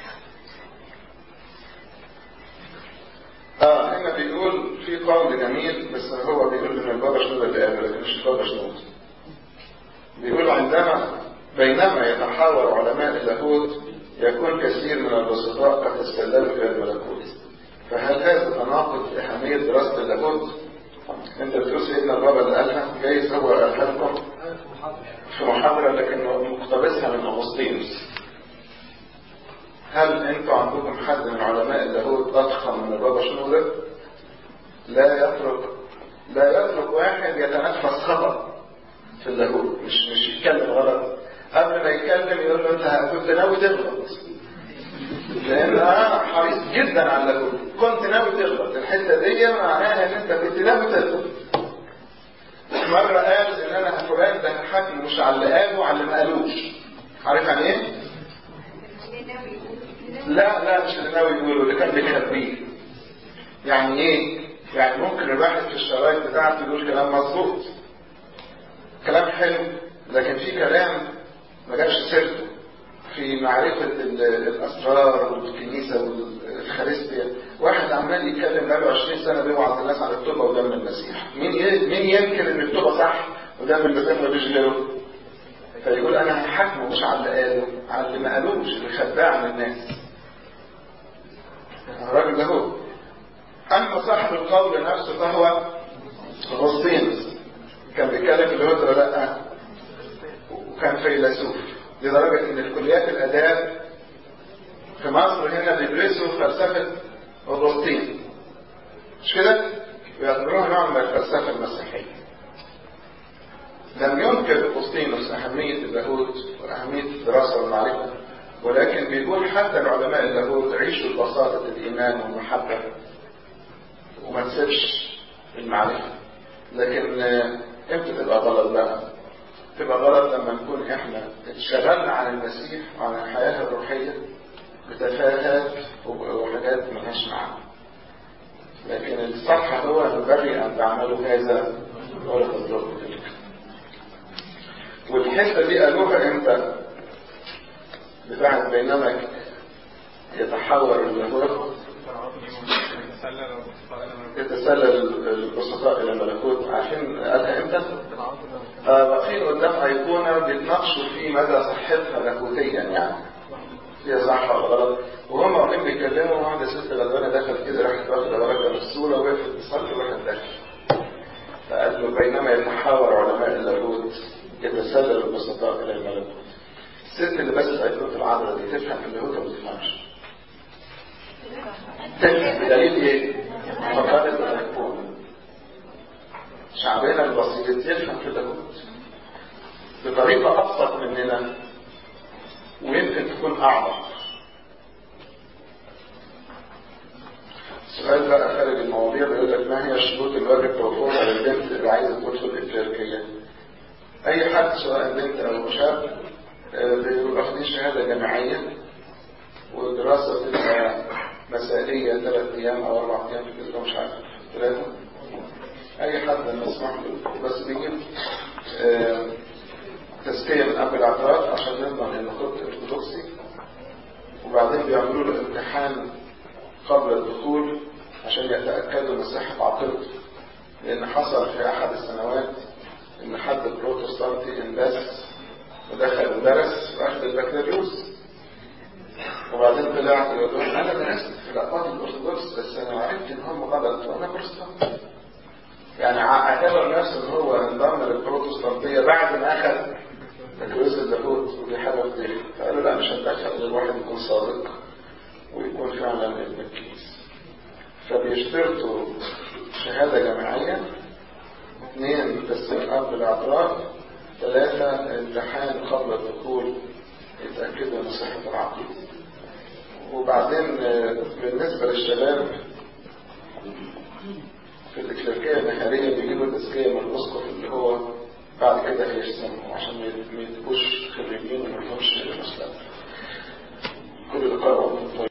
Speaker 1: اه هنا بيقول في قول جميل بس هو بيقول ان البابا شنود اللي قاله لكن مش البابا شنود بيقول عندما بينما يتحاور علماء اللاهوت يكون كثير من البسطاء قد استلموا الى الملكوت فهل هذا تناقض في اهميه دراسه اللاهوت؟ انت بتقول سيدنا البابا اللي قالها جايز هو قالها لكم في محاضره لكنه مقتبسها من اغسطينوس هل انتوا عندكم حد من علماء اللاهوت اضخم من البابا شنودة؟ لا يترك لا يترك واحد يتنفس خطأ في اللاهوت مش مش يتكلم غلط قبل ما يتكلم يقول له انت كنت ناوي تغلط لان انا حريص جدا على اللاهوت كنت ناوي تغلط الحته دي معناها ان انت كنت ناوي تغلط مرة قال ان انا فلان ده حاكم مش على اللي قاله على اللي ما قالوش عارف يعني ايه؟ لا لا مش اللي ناوي يقوله اللي كان بيخبيه يعني ايه يعني ممكن الواحد في الشرايط بتاعته يقول كلام مظبوط كلام حلو لكن في كلام ما جابش سيرته في معرفة الأسرار والكنيسة والخارستيا واحد عمال يتكلم بقاله 20 سنة بيوعظ الناس على التوبة ودم المسيح مين مين ينكر ان التوبة صح ودم المسيح ما غيره فيقول انا هحاكمه مش على اللي قاله على اللي ما قالوش اللي خداه عن الناس الراجل ده هو اما صاحب القول نفسه فهو اغسطينوس كان بيتكلم في الهدى ولا لا وكان فيلسوف لدرجة ان الكليات الاداب في مصر هنا بيدرسوا فلسفة اغسطين مش كده؟ بيعتبروها نوع من الفلسفة المسيحية لم ينكر اغسطينوس اهمية اللاهوت واهمية الدراسة والمعرفة ولكن بيقول حتى العلماء اللاهوت عيشوا ببساطة الايمان والمحبة وما تسيبش المعرفة لكن امتى تبقى غلط بقى تبقى غلط لما نكون احنا اتشغلنا عن المسيح وعن الحياة الروحية بتفاهات وحاجات ملهاش معنى لكن الصح هو ينبغي ان تعملوا هذا ولا تضربوا تلك والحته دي قالوها امتى بتاعت بينما يتحول اللاهوت يتسلل البسطاء الى الملكوت عارفين قالها امتى؟ آه واقفين قدام ايقونه بيتناقشوا في مدى صحتها لاهوتيا يعني هي صح ولا غلط وهم واقفين بيتكلموا واحده ست غلبانه دخلت كده راحت واخده بركه من الصوره وقفت تصلي وراحت داخل فقال له بينما يتحاور علماء اللاهوت يتسلل البسطاء الى الملكوت الست اللي بس ايقونه العذراء دي تفهم في اللاهوت ولا ما تفهمش؟ تفهم بدليل ايه؟ فقدت الأيقونة شعبنا البسيط يفهم في اللاهوت بطريقة أبسط مننا ويمكن تكون أعمق سؤال بقى خارج المواضيع بيقول لك ما هي الشروط الواجب توفرها للبنت اللي عايزة تدخل الإكليريكية؟ أي حد سواء بنت أو شاب بيبقوا واخدين شهادة جامعية ودراسة بتبقى مسائية ثلاث أيام أو أربع أيام في الأسبوع مش عارف ثلاثة أي حد مسموح له بس بيجيب آه تزكية من أب الاعتراف عشان نضمن إنه خط أرثوذكسي وبعدين بيعملوا له امتحان قبل الدخول عشان يتأكدوا من صحة عقيدته لأن حصل في أحد السنوات إن حد بروتستانتي اندس ودخل ودرس وأخذ البكالوريوس وبعدين طلع يقول لهم انا درست في الاقوال الارثوذكس بس انا عرفت ان هم غلط وانا بروتستانت يعني اعتبر نفسه ان هو انضم للبروتستانتيه بعد ما اخذ بكالوريوس اللاهوت ودي حاجه كتير فقالوا لا مش هتدخل غير الواحد يكون صادق ويكون فعلا ابن الكنيسه فبيشترطوا شهاده جامعيه اثنين تسليم اب الاعتراف ثلاثه امتحان قبل الدخول يتأكدوا من صحة العقيدة وبعدين بالنسبة للشباب في الإكليريكية النهارية بيجيبوا تزكية من الأسقف اللي هو بعد كده هيرسمهم عشان ما يبقوش خريجين وما لهمش مستقبل كل ده قرأوا من